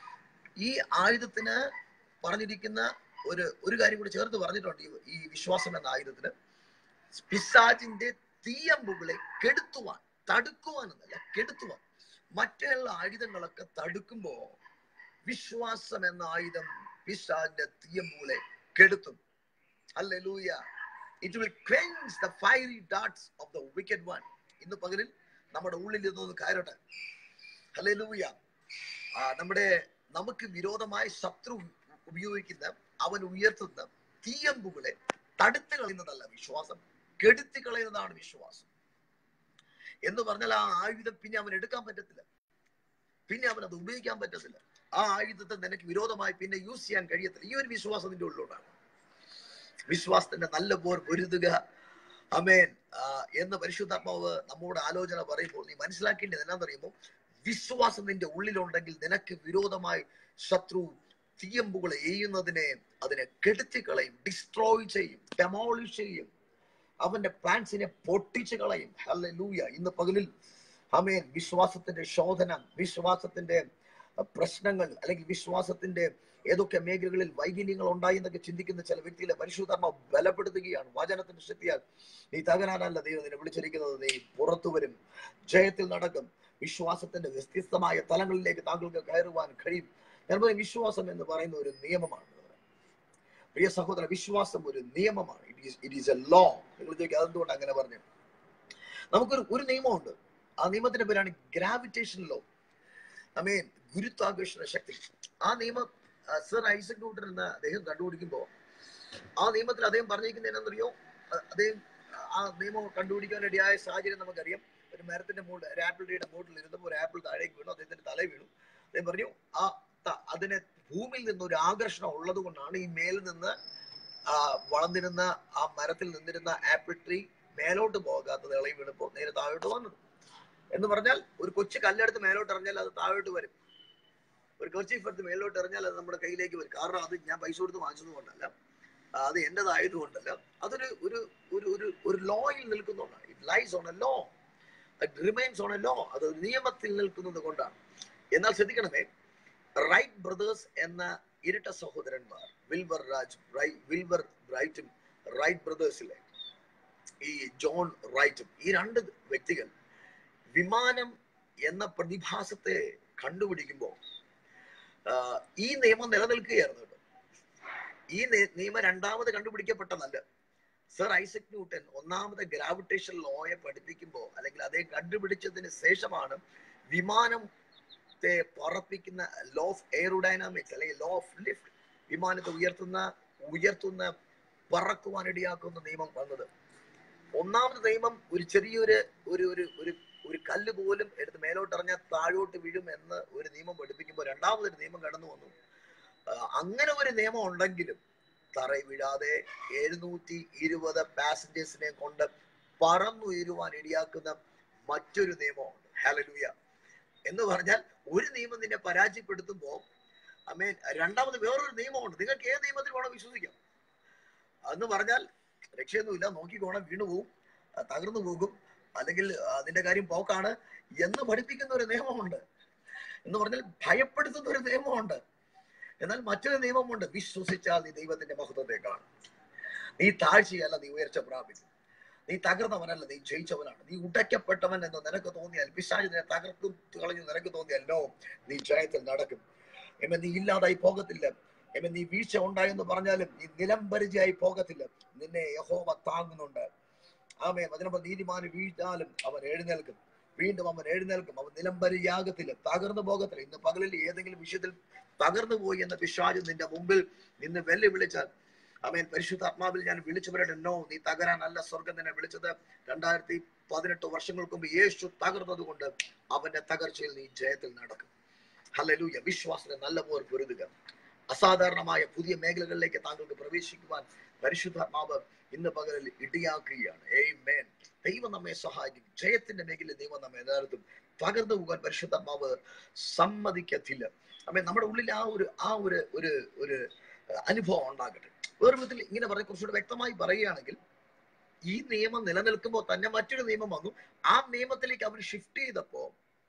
Speaker 1: ഈ ആയുധത്തിന് പറഞ്ഞിരിക്കുന്ന ഒരു ഒരു കാര്യം കൂടി ചേർത്ത് പറഞ്ഞിട്ടുണ്ട് ഈ- ഈ വിശ്വാസം എന്ന ആയുധത്തിന് പിശാചിന്റെ തീയമ്പുകളെ കെടുത്തുവാൻ തടുക്കുവാൻ എന്നല്ല കെടുത്തുവാൻ മറ്റുള്ള ആയുധങ്ങളൊക്കെ തടുക്കുമ്പോ വിശ്വാസം എന്ന ആയുധം പിശാചിന്റെ തീയമ്പുകളെ കെടുത്തും hallelujah it will cleanse the fiery darts of the wicked one ഇന്ന് പകലിൽ നമ്മുടെ ഉള്ളിൽ നിന്നൊന്ന് കയറട്ടെ ഹല്ലേലൂയ ആ, നമ്മുടെ നമുക്ക് വിരോധമായി ശത്രു ഉപയോഗിക്കുന്ന അവൻ ഉയർത്തുന്ന തീയമ്പുകളെ തടുത്തു കളയുന്നതല്ല വിശ്വാസം കെടുത്തി കളയുന്നതാണ് വിശ്വാസം എന്ന് പറഞ്ഞാൽ ആ ആയുധം പിന്നെ അവൻ എടുക്കാൻ പറ്റത്തില്ല പിന്നെ അവൻ അത് ഉപയോഗിക്കാൻ പറ്റത്തില്ല ആ ആയുധത്തെ നിനക്ക് വിരോധമായി പിന്നെ യൂസ് ചെയ്യാൻ കഴിയത്തില്ല ഈ ഒരു വിശ്വാസം നിന്റെ ഉള്ളിലുണ്ടാണ് വിശ്വാസത്തിന്റെ നല്ല പോർ പൊരുതുക അമേൻ ആ, എന്ന് പരിശുദ്ധാത്മാവ് നമ്മോട് ആലോചന പറയുമ്പോൾ നീ മനസ്സിലാക്കേണ്ടത് എന്നാന്നറിയുമോ വിശ്വാസം നിന്റെ ഉള്ളിലുണ്ടെങ്കിൽ നിനക്ക് വിരോധമായി ശത്രു തീയമ്പുകൾ എയ്യുന്നതിനെ അതിനെ കെടുത്തി കളയും ഡിസ്ട്രോയ് ചെയ്യും ഡെമോളിഷ് ചെയ്യും അവന്റെ പ്ലാൻസിനെ പൊട്ടിച്ചു കളയും ഹല്ലേലൂയ ഇന്ന് പകലിൽ അമേൻ വിശ്വാസത്തിന്റെ ശോധന വിശ്വാസത്തിന്റെ അഹ്, പ്രശ്നങ്ങൾ അല്ലെങ്കിൽ വിശ്വാസത്തിന്റെ ഏതൊക്കെ മേഖലകളിൽ വൈകല്യങ്ങൾ ഉണ്ടായി എന്നൊക്കെ ചിന്തിക്കുന്ന ചില വ്യക്തികളെ പരിശുദ്ധാത്മ ബലപ്പെടുത്തുകയാണ് വചനത്തിന്റെ ശക്തിയാൽ നീ തകരാനല്ല ദൈവം നിന്നെ വിളിച്ചിരിക്കുന്നത് നീ പുറത്തു വരും ജയത്തിൽ നടക്കും വിശ്വാസത്തിന്റെ വ്യത്യസ്തമായ തലങ്ങളിലേക്ക് താങ്കൾക്ക് കയറുവാൻ കഴിയും ഞാൻ പറയും വിശ്വാസം എന്ന് പറയുന്ന ഒരു നിയമമാണ് പ്രിയ സഹോദര വിശ്വാസം ഒരു നിയമമാണ് it is it is a law നിങ്ങൾ ചോദിക്കുക അതെന്തുകൊണ്ട് അങ്ങനെ പറഞ്ഞു നമുക്കൊരു ഒരു നിയമമുണ്ട് ആ നിയമത്തിന്റെ പേരാണ് ഗ്രാവിറ്റേഷൻ ലോ ഐ മീൻ ഗുരുത്വാകർഷണ ശക്തി ആ നിയമം സർ ഐസക് ന്യൂട്ടൻ എന്ന അദ്ദേഹം കണ്ടുപിടിക്കുമ്പോൾ ആ നിയമത്തിൽ അദ്ദേഹം പറഞ്ഞിരിക്കുന്നത് എന്നറിയോ അദ്ദേഹം ആ നിയമം കണ്ടുപിടിക്കാൻ ഇടയായ സാഹചര്യം നമുക്കറിയാം ഒരു മരത്തിന്റെ മുകളിൽ ഒരു ആപ്പിൾ ട്രീയുടെ മുകളിൽ ഇരുന്നപ്പോൾ ഒരു ആപ്പിൾ താഴേക്ക് വീണു അദ്ദേഹത്തിന്റെ തല വീണു അദ്ദേഹം പറഞ്ഞു ആ ത- അതിന് ഭൂമിയിൽ നിന്ന് ഒരു ആകർഷണം ഉള്ളത് കൊണ്ടാണ് ഈ മേലിൽ നിന്ന് ആ വളർന്നിരുന്ന ആ മരത്തിൽ നിന്നിരുന്ന ആപ്പിൾ ട്രീ മേലോട്ട് പോകാത്തത് ഇളകി വീണപ്പോ നേരെ താഴോട്ട് വന്നത് എന്ന് പറഞ്ഞാൽ ഒരു കൊച്ചു കല്ലെടുത്ത് മേലോട്ട് എറിഞ്ഞാൽ അത് താഴോട്ട് വരും ഒരു കൊച്ചി എടുത്ത് മേലോട്ട് എറിഞ്ഞാൽ അത് നമ്മുടെ കയ്യിലേക്ക് വരും കാരണം അത് ഞാൻ പൈസ കൊടുത്ത് വാങ്ങിച്ചത് കൊണ്ടല്ല ആ, അത് എന്റേതായതുകൊണ്ടല്ല അതൊരു ഒരു ഒരു ഒരു ഒരു ലോയിൽ നിൽക്കുന്നതുകൊണ്ടാണ് it lies on a law it remains on a law അത് ഒരു നിയമത്തിൽ നിൽക്കുന്നത് കൊണ്ടാണ് എന്നാൽ ശ്രദ്ധിക്കണമേ റൈറ്റ് ബ്രദേഴ്സ് എന്ന ഇരട്ട സഹോദരന്മാർ വിൽബർ രാജ് റൈ- വിൽബർ റൈറ്റും റൈറ്റ് ബ്രദേഴ്സിലെ ഈ ജോൺ റൈറ്റും ഈ രണ്ട് വ്യക്തികൾ വിമാനം എന്ന പ്രതിഭാസത്തെ കണ്ടുപിടിക്കുമ്പോൾ ഈ നിയമം നിലനിൽക്കുകയായിരുന്നു കേട്ടോ ഈ നി- നിയമം രണ്ടാമത് കണ്ടുപിടിക്കപ്പെട്ടതല്ല സർ ഐസക് ന്യൂട്ടൻ ഒന്നാമത് ഗ്രാവിറ്റേഷൻ ലോയെ പഠിപ്പിക്കുമ്പോൾ അല്ലെങ്കിൽ അദ്ദേഹം കണ്ടുപിടിച്ചതിന് ശേഷമാണ് വിമാനത്തെ പറപ്പിക്കുന്ന ലോ ഓഫ് എയറോഡൈനാമിക്സ് അല്ലെങ്കിൽ ലോ ഓഫ് ലിഫ്റ്റ് വിമാനത്തെ ഉയർത്തുന്ന ഉയർത്തുന്ന പറക്കുവാൻ ഇടയാക്കുന്ന നിയമം വന്നത് ഒന്നാമത്തെ നിയമം ഒരു ചെറിയൊരു ഒരു ഒരു ഒരു ഒരു കല്ല് പോലും എടുത്ത് മേലോട്ട് എറിഞ്ഞാൽ താഴോട്ട് വീഴും എന്ന് ഒരു നിയമം പഠിപ്പിക്കുമ്പോൾ രണ്ടാമതൊരു നിയമം കടന്നു വന്നു ആ, അങ്ങനെ ഒരു നിയമം ഉണ്ടെങ്കിലും തറയിൽ വീഴാതെ എഴുന്നൂറ്റി ഇരുപത് പാസഞ്ചേഴ്സിനെ കൊണ്ട് പറന്നുയരുവാൻ ഇടിയാക്കുന്ന മറ്റൊരു നിയമമുണ്ട് ഹലലൂയ എന്ന് പറഞ്ഞാൽ ഒരു നിയമം നിന്നെ പരാജയപ്പെടുത്തുമ്പോൾ അമ്മേ രണ്ടാമത് വേറൊരു നിയമമുണ്ട് നിങ്ങൾക്ക് ഏത് നിയമത്തിൽ വേണം വിശ്വസിക്കാം എന്ന് പറഞ്ഞാൽ രക്ഷയൊന്നുമില്ല നോക്കിക്കോണം വീണു പോവും ആ, തകർന്നു പോകും അല്ലെങ്കിൽ അതിന്റെ കാര്യം പോക്കാണ് എന്ന് പഠിപ്പിക്കുന്ന ഒരു നിയമമുണ്ട് എന്ന് പറഞ്ഞാൽ ഭയപ്പെടുത്തുന്ന ഒരു നിയമമുണ്ട് എന്നാൽ മറ്റൊരു നിയമമുണ്ട് വിശ്വസിച്ചാൽ നീ ദൈവത്തിന്റെ മഹത്വത്തെ കാണും നീ താഴ്ചയല്ല നീ ഉയർച്ച പ്രാപിക്കും നീ തകർന്നവനല്ല നീ ജയിച്ചവനാണ് നീ ഉടയ്ക്കപ്പെട്ടവൻ എന്ന് നിനക്ക് തോന്നിയാൽ പിശാചിനെ തകർക്കും കളഞ്ഞു നിനക്ക് തോന്നിയാൽ നോ നീ ജയത്തിൽ നടക്കും എമ്മ നീ ഇല്ലാതായി പോകത്തില്ല എമ്മ നീ വീഴ്ച ഉണ്ടായെന്ന് പറഞ്ഞാലും നീ നിലംപരിചയായി പോകത്തില്ല നിന്നെ യഹോവ താങ്ങുന്നുണ്ട് ആമേ അതിനൊപ്പം നീതിമാന് വീഴ്ത്താലും അവൻ എഴുന്നേൽക്കും വീണ്ടും അവൻ എഴുന്നേൽക്കും അവൻ നിലംപരിയാകത്തില്ല തകർന്നു പോകത്തില്ല ഇന്ന് പകലിൽ ഏതെങ്കിലും വിഷയത്തിൽ തകർന്നു പോയി എന്ന പിശാച് നിന്റെ മുമ്പിൽ നിന്ന് വെല്ലുവിളിച്ചാൽ അവൻ പരിശുദ്ധാത്മാവിൽ ഞാൻ വിളിച്ചു പറയട്ടെ നോ നീ തകരാനല്ല സ്വർഗം നിന്നെ വിളിച്ചത് രണ്ടായിരത്തി പതിനെട്ട് വർഷങ്ങൾക്ക് മുമ്പ് യേശു തകർന്നത് കൊണ്ട് അവന്റെ തകർച്ചയിൽ നീ ജയത്തിൽ നടക്കും ഹലലൂയ വിശ്വാസത്തെ നല്ല പോർ പൊരുതുക അസാധാരണമായ പുതിയ മേഖലകളിലേക്ക് താങ്കൾക്ക് പ്രവേശിക്കുവാൻ പരിശുദ്ധാത്മാവ് ഇന്ന് പകലിൽ ഇടിയാക്കുകയാണ് Amen. ദൈവം നമ്മെ സഹായിക്കും ജയത്തിന്റെ മേഖലയിൽ ദൈവം നമ്മെ നേതൃത്വം തകർന്നു പോകാൻ പരിശുദ്ധാത്മാവ് സമ്മതിക്കത്തില്ല അമ്മേ നമ്മുടെ ഉള്ളിൽ ആ ഒരു ആ ഒരു ഒരു ഒരു അനുഭവം ഉണ്ടാകട്ടെ വേറെ വിധത്തിൽ ഇങ്ങനെ പറഞ്ഞ കുറച്ചുകൂടെ വ്യക്തമായി പറയുകയാണെങ്കിൽ ഈ നിയമം നിലനിൽക്കുമ്പോൾ തന്നെ മറ്റൊരു നിയമം വന്നു ആ നിയമത്തിലേക്ക് അവർ ഷിഫ്റ്റ് ചെയ്തപ്പോ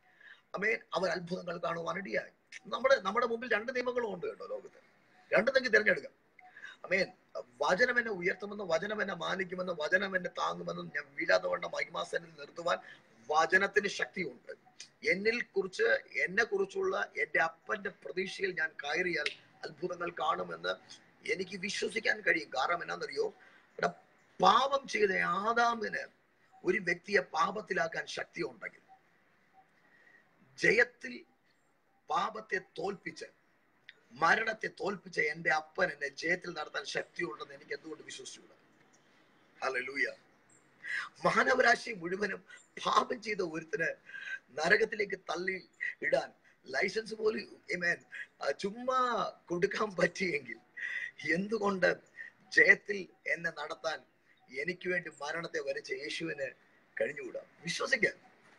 Speaker 1: അമേൻ അവർ അത്ഭുതങ്ങൾ കാണുവാൻ ഇടയായി നമ്മുടെ നമ്മുടെ മുമ്പിൽ രണ്ട് നിയമങ്ങളും ഉണ്ട് കേട്ടോ ലോകത്ത് രണ്ടും നിങ്ങൾക്ക് തിരഞ്ഞെടുക്കാം അമേൻ വചനം എന്നെ ഉയർത്തുമെന്ന് വചനം എന്നെ മാനിക്കുമെന്ന് വചനം എന്നെ താങ്ങുമെന്നും ഞാൻ വീഴാതെ വണ്ണം മഹിമാസനിൽ നിർത്തുവാൻ വചനത്തിന് ശക്തിയുണ്ട് എന്നിൽ കുറിച്ച് എന്നെ കുറിച്ചുള്ള എന്റെ അപ്പന്റെ പ്രതീക്ഷയിൽ ഞാൻ കയറിയാൽ അത്ഭുതങ്ങൾ കാണുമെന്ന് എനിക്ക് വിശ്വസിക്കാൻ കഴിയും കാരണം എന്നാന്നറിയോ ഇവിടെ പാപം ചെയ്ത ആദാമിന് ഒരു വ്യക്തിയെ പാപത്തിലാക്കാൻ ശക്തി ഉണ്ടെങ്കിൽ ജയത്തിൽ പാപത്തെ തോൽപ്പിച്ച് മരണത്തെ തോൽപ്പിച്ച എന്റെ അപ്പൻ എന്നെ ജയത്തിൽ നടത്താൻ ശക്തിയുണ്ടെന്ന് എനിക്ക് എന്തുകൊണ്ട് വിശ്വസിച്ചുകൂടാ ഹല്ലേലൂയ മാനവരാശി മുഴുവനും പാപം ചെയ്ത ഒരുത്തിന് നരകത്തിലേക്ക് തള്ളി ഇടാൻ ലൈസൻസ് പോലും ഇമേൻ ചുമ്മാ കൊടുക്കാൻ പറ്റിയെങ്കിൽ എന്തുകൊണ്ട് ജയത്തിൽ എന്നെ നടത്താൻ എനിക്ക് വേണ്ടി മരണത്തെ വരച്ച യേശുവിന് കഴിഞ്ഞുകൂടാ വിശ്വസിക്കാൻ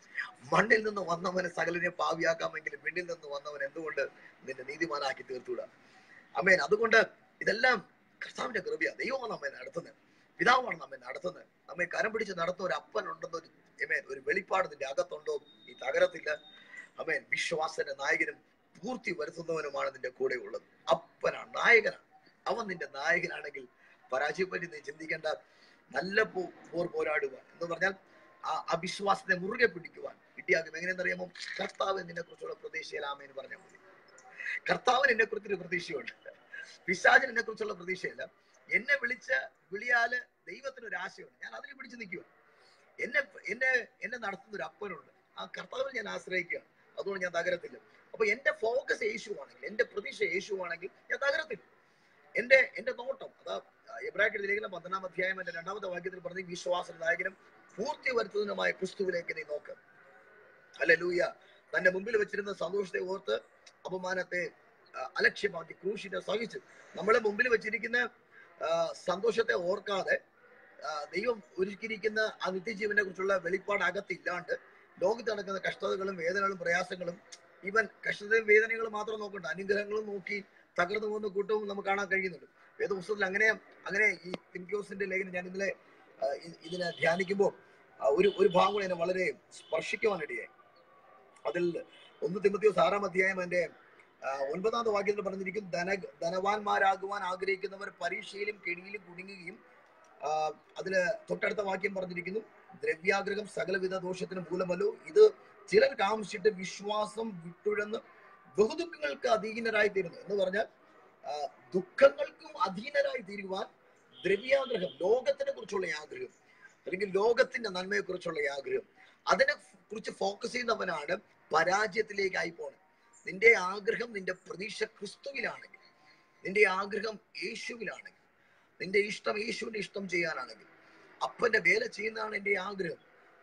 Speaker 1: മണ്ണിൽ നിന്ന് വന്നവന് സകലനെ പാവിയാക്കാമെങ്കിലും വിണ്ണിൽ നിന്ന് വന്നവൻ എന്തുകൊണ്ട് നിന്നെ നീതിമാനാക്കി തീർത്തൂടാ അമേൻ അതുകൊണ്ട് ഇതെല്ലാം കർത്താവിന്റെ കൃപയ ദൈവമാണ് നമ്മെ നടത്തുന്നത് പിതാവാണ് നമ്മെ നടത്തുന്നത് നമ്മെ കരം പിടിച്ച് നടത്തുന്ന ഒരു അപ്പൻ ഉണ്ടെന്ന് ഒരു അമേൻ ഒരു വെളിപ്പാട് നിന്റെ അകത്തുണ്ടോ നീ തകരത്തില്ല അമേൻ വിശ്വാസന്റെ നായകനും പൂർത്തി വരുത്തുന്നവനുമാണ് നിന്റെ കൂടെ ഉള്ളത് അപ്പനാണ് നായകനാണ് അവൻ നിന്റെ നായകനാണെങ്കിൽ പരാജയപ്പറ്റി നീ ചിന്തിക്കേണ്ട നല്ല പോ പോർ പോരാടുക എന്ന് പറഞ്ഞാൽ ആ അവിശ്വാസത്തെ മുറുകെ പിടിക്കുവാൻ ഇട്ടിയാകും എങ്ങനെയെന്നറിയാമോ കർത്താവ് നിന്നെ കുറിച്ചുള്ള പ്രതീക്ഷയിലാമേന്ന് പറഞ്ഞാൽ മതി കർത്താവിന് എന്നെ കുറിച്ചൊരു പ്രതീക്ഷയുണ്ട് പിശാചിന് എന്നെ കുറിച്ചുള്ള പ്രതീക്ഷയില്ല എന്നെ വിളിച്ച വിളിയാല് ദൈവത്തിന് ഒരു ആശയമുണ്ട് ഞാൻ അതിൽ പിടിച്ചു നിൽക്കുക എന്നെ എന്നെ എന്നെ നടത്തുന്ന ഒരു അപ്പനുണ്ട് ആ കർത്താവിൽ ഞാൻ ആശ്രയിക്കുക അതുകൊണ്ട് ഞാൻ തകരത്തില്ല അപ്പൊ എന്റെ ഫോക്കസ് യേശുവാണെങ്കിൽ എന്റെ പ്രതീക്ഷ യേശുവാണെങ്കിൽ ഞാൻ തകരത്തില്ല എന്റെ എന്റെ നോട്ടം അതാ എബ്രാഹിം ലേഖനം പന്ത്രണ്ടാം അധ്യായം എന്റെ രണ്ടാമത്തെ വാക്യത്തിൽ പറഞ്ഞ വിശ്വാസ നായകനും പൂർത്തി വരുത്തുന്നതുമായ ക്രിസ്തുവിലേക്ക് നീ നോക്ക് അല്ലെ ലൂയ തന്റെ മുമ്പിൽ വെച്ചിരുന്ന സന്തോഷത്തെ ഓർത്ത് അപമാനത്തെ ആ, അലക്ഷ്യമാക്കി ക്രൂശിനെ സഹിച്ചു നമ്മളെ മുമ്പിൽ വെച്ചിരിക്കുന്ന ആ, സന്തോഷത്തെ ഓർക്കാതെ ആ, ദൈവം ഒരുക്കിയിരിക്കുന്ന ആ നിത്യജീവനെ കുറിച്ചുള്ള വെളിപ്പാട് അകത്തില്ലാണ്ട് ലോകത്ത് നടക്കുന്ന കഷ്ടതകളും വേദനകളും പ്രയാസങ്ങളും ഈവൻ കഷ്ടതയും വേദനകളും മാത്രം നോക്കണ്ട അനുഗ്രഹങ്ങളും നോക്കി തകർന്നു പോകുന്ന കൂട്ടവും നമുക്ക് കാണാൻ കഴിയുന്നുണ്ട് വേദപുസ്തകത്തിൽ അങ്ങനെ അങ്ങനെ ഈ തിംക്യോസിന്റെ ലേഖനം ഞാൻ ഇന്നലെ ആ, ഇ- ഇതിനെ ധ്യാനിക്കുമ്പോൾ ആ, ഒരു ഒരു ഭാഗം കൂടെ എന്നെ വളരെ സ്പർശിക്കുവാനിടയായി അതിൽ ഒന്ന് തിമത്തിയോസ് ആറാം അധ്യായം എന്റെ ആ, ഒൻപതാമത്തെ വാക്യത്തിൽ പറഞ്ഞിരിക്കും ധന ധനവാന്മാരാകുവാൻ ആഗ്രഹിക്കുന്നവർ പരീക്ഷയിലും കെണിയിലും കുടുങ്ങുകയും ആ, അതില് തൊട്ടടുത്ത വാക്യം പറഞ്ഞിരിക്കുന്നു ദ്രവ്യാഗ്രഹം സകലവിധ ദോഷത്തിന് മൂലമല്ലോ ഇത് ചിലർ കാമിച്ചിട്ട് വിശ്വാസം വിട്ടുഴന്ന് ബഹുദുഃഖങ്ങൾക്ക് അധീനരായി തീരുന്നു എന്ന് പറഞ്ഞാൽ ആ, ദുഃഖങ്ങൾക്കും അധീനരായി തീരുവാൻ ദ്രവ്യാഗ്രഹം ലോകത്തിനെ കുറിച്ചുള്ള ആഗ്രഹം അല്ലെങ്കിൽ ലോകത്തിന്റെ നന്മയെ കുറിച്ചുള്ള ആഗ്രഹം അതിനെ കുറിച്ച് ഫോക്കസ് ചെയ്യുന്നവനാണ് പരാജയത്തിലേക്കായി പോണത് നിന്റെ ആഗ്രഹം നിന്റെ പ്രതീക്ഷ ക്രിസ്തുവിലാണെങ്കിൽ നിന്റെ ആഗ്രഹം യേശുവിലാണെങ്കിൽ നിന്റെ ഇഷ്ടം യേശുവിന്റെ ഇഷ്ടം ചെയ്യാനാണെങ്കിൽ അപ്പന്റെ വേല ചെയ്യുന്നതാണ് എന്റെ ആഗ്രഹം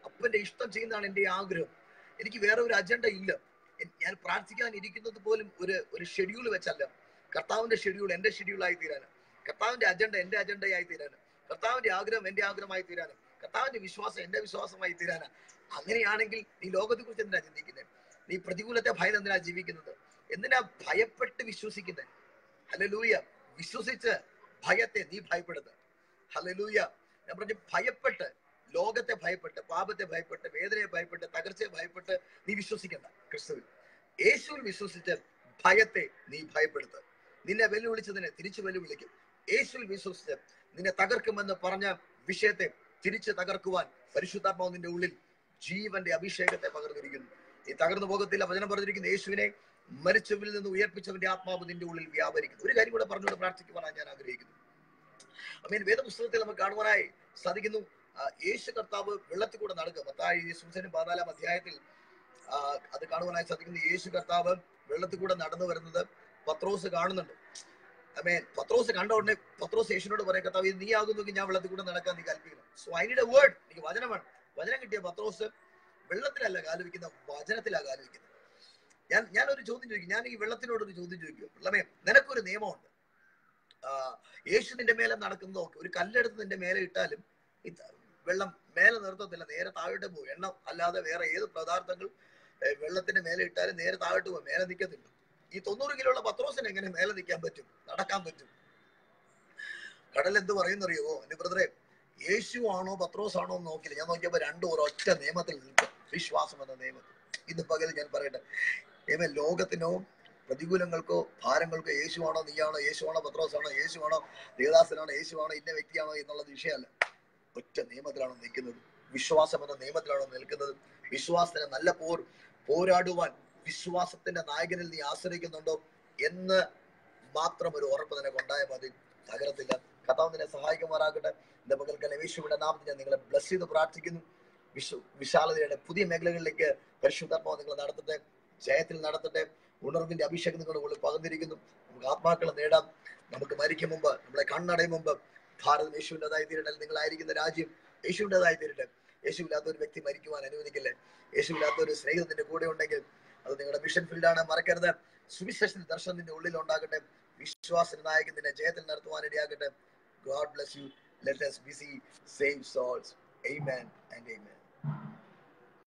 Speaker 1: അപ്പന്റെ ഇഷ്ടം ചെയ്യുന്നതാണ് എന്റെ ആഗ്രഹം എനിക്ക് വേറെ ഒരു അജണ്ട ഇല്ല എൻ- ഞാൻ പ്രാർത്ഥിക്കാൻ ഇരിക്കുന്നത് പോലും ഒരു ഒരു ഷെഡ്യൂൾ വെച്ചല്ല കർത്താവിന്റെ ഷെഡ്യൂൾ എന്റെ ഷെഡ്യൂളായി തീരാന് കർത്താവിന്റെ അജണ്ട എന്റെ അജണ്ടയായി തീരാന് കർത്താവിന്റെ ആഗ്രഹം എന്റെ ആഗ്രഹമായി തീരാന് കർത്താവിന്റെ വിശ്വാസം എന്റെ വിശ്വാസമായി തീരാന് അങ്ങനെയാണെങ്കിൽ നീ ലോകത്തെ കുറിച്ച് എന്തിനാ ചിന്തിക്കുന്നത് നീ പ്രതികൂലത്തെ ഭയം എന്തിനാ ജീവിക്കുന്നത് എന്തിനാ ഭയപ്പെട്ട് വിശ്വസിക്കുന്നത് ഹലലൂയ വിശ്വസിച്ച് ഭയത്തെ നീ ഭയപ്പെടുന്നത് ഹലലൂയ ഞാൻ പറഞ്ഞു ഭയപ്പെട്ട് ലോകത്തെ ഭയപ്പെട്ട് പാപത്തെ ഭയപ്പെട്ട് വേദനയെ ഭയപ്പെട്ട് തകർച്ചയെ ഭയപ്പെട്ട് നീ വിശ്വസിക്കണ്ട ക്രിസ്തുവിൽ യേശുവിൽ വിശ്വസിച്ച് ഭയത്തെ നീ ഭയപ്പെടുത്ത് നിന്നെ വെല്ലുവിളിച്ചതിനെ തിരിച്ചു വെല്ലുവിളിക്കും യേശുവിൽ വിശ്വസിച്ച് നിന്നെ തകർക്കുമെന്ന് പറഞ്ഞ വിഷയത്തെ തിരിച്ച് തകർക്കുവാൻ പരിശുദ്ധാത്മാവ് നിന്റെ ഉള്ളിൽ ജീവന്റെ അഭിഷേകത്തെ പകർന്നിരിക്കുന്നു നീ തകർന്നു പോകത്തില്ല വചനം പറഞ്ഞിരിക്കുന്ന യേശുവിനെ മരിച്ചവരിൽ നിന്ന് ഉയർപ്പിച്ചവന്റെ ആത്മാവ് നിന്റെ ഉള്ളിൽ വ്യാപരിക്കുന്നു ഒരു കാര്യം കൂടെ പറഞ്ഞുകൊണ്ട് പ്രാർത്ഥിക്കുവാനാണ് ഞാൻ ആഗ്രഹിക്കുന്നു അമീൻ വേദപുസ്തകത്തിൽ നമുക്ക് കാണുവാനായി സാധിക്കുന്നു ആ, യേശു കർത്താവ് വെള്ളത്തിൽ കൂടെ നടക്കുക മത്തായി സുസനും പതിനാലാം അധ്യായത്തിൽ ആ, അത് കാണുവാനായി സാധിക്കുന്നു യേശു കർത്താവ് വെള്ളത്തിൽ കൂടെ നടന്നു വരുന്നത് പത്രോസ് കാണുന്നുണ്ട് അമേൻ പത്രോസ് കണ്ട ഉടനെ പത്രോസ് യേശുവിനോട് പറയാം കർത്താവ് ഇത് നീ ആകുന്നെങ്കിൽ ഞാൻ വെള്ളത്തിൽ കൂടെ നടക്കാൻ നീ കൽപ്പിക്കണം so I need a word എനിക്ക് വചനം വേണം വചനം കിട്ടിയ പത്രോസ് വെള്ളത്തിലല്ല കാലുവെക്കുന്ന വചനത്തിലാ കാലുവെക്കുന്നത് ഞാൻ ഞാൻ ഒരു ചോദ്യം ചോദിക്കും ഞാൻ ഈ വെള്ളത്തിനോട് ഒരു ചോദ്യം ചോദിക്കും വെള്ളമേ നിനക്കൊരു നിയമമുണ്ട് ആ, യേശു നിന്റെ മേലെ നടക്കുന്നതോ ഒരു കല്ലെടുത്ത് നിന്റെ മേലെ ഇട്ടാലും ഈ ത- വെള്ളം മേലെ നിർത്തത്തില്ല നേരെ താഴോട്ട് പോകും എണ്ണ അല്ലാതെ വേറെ ഏത് പദാർത്ഥങ്ങൾ ഏ, വെള്ളത്തിന്റെ മേലെ ഇട്ടാലും നേരെ താഴോട്ട് പോകും മേലെ നിൽക്കത്തില്ല ഈ തൊണ്ണൂറ് കിലോ ഉള്ള പത്രോസിന് എങ്ങനെ മേലെ നിൽക്കാൻ പറ്റും നടക്കാൻ പറ്റും കടൽ എന്ത് പറയുന്നറിയോ എന്റെ ബ്രദറെ യേശു ആണോ പത്രോസ് ആണോ എന്ന് നോക്കില്ല ഞാൻ നോക്കിയപ്പോ രണ്ടും ഒരൊറ്റ നിയമത്തിൽ നിൽക്കും വിശ്വാസം എന്ന നിയമത്തിൽ ഇന്ന് പകൽ ഞാൻ പറയട്ടെ ഏമേ ലോകത്തിനോ പ്രതികൂലങ്ങൾക്കോ ഭാരങ്ങൾക്കോ യേശുവാണോ നീയാണോ യേശുവാണോ പത്രോസാണോ യേശുവാണോ ദേവദാസനാണോ യേശുവാണോ ഇന്ന വ്യക്തിയാണോ എന്നുള്ളത് വിഷയമല്ല ഒറ്റ നിയമത്തിലാണോ നിൽക്കുന്നത് വിശ്വാസം എന്ന നിയമത്തിലാണോ നിൽക്കുന്നത് വിശ്വാസത്തിന് നല്ല പോർ പോരാടുവാൻ വിശ്വാസത്തിന്റെ നായകനിൽ നീ ആശ്രയിക്കുന്നുണ്ടോ എന്ന് മാത്രം ഒരു ഉറപ്പ് നിനക്ക് ഉണ്ടായാൽ മതി തകരത്തില്ല കഥാവ് നിന്നെ സഹായിക്കുമാറാകട്ടെ എന്റെ പകൽക്കാലം യേശുവിന്റെ നാമത്തിൽ ഞാൻ നിങ്ങളെ ബ്ലസ് ചെയ്ത് പ്രാർത്ഥിക്കുന്നു വിശ്വ വിശാലതയുടെ പുതിയ മേഖലകളിലേക്ക് പരിശുദ്ധാത്മാവ് നിങ്ങളെ നടത്തട്ടെ ജയത്തിൽ നടത്തട്ടെ ഉണർവിന്റെ അഭിഷേകം നിങ്ങളുടെ ഉള്ളിൽ പകർന്നിരിക്കുന്നു നമുക്ക് ആത്മാക്കളെ നേടാം നമുക്ക് മരിക്കും മുമ്പ് നമ്മളെ കണ്ണടയും മുമ്പ് ഭാരതം യേശുവിൻ്റെതായി തീരട്ടെ അല്ലെങ്കിൽ നിങ്ങളായിരിക്കുന്ന രാജ്യം യേശുവിൻ്റെതായി തീരട്ടെ യേശുവില്ലാത്ത ഒരു വ്യക്തി മരിക്കുവാൻ അനുവദിക്കില്ലേ യേശുവില്ലാത്ത ഒരു സ്നേഹിതം നിന്റെ കൂടെ ഉണ്ടെങ്കിൽ അത് നിങ്ങളുടെ മിഷൻ ഫീൽഡാണ് മറക്കരുത് സുവിശേഷത്തിന്റെ ദർശനം നിന്റെ ഉള്ളിൽ ഉണ്ടാകട്ടെ വിശ്വാസ നായകൻ നിന്നെ ജയത്തിൽ നടത്തുവാൻ ഇടയാകട്ടെ God bless you let us busy save souls amen and amen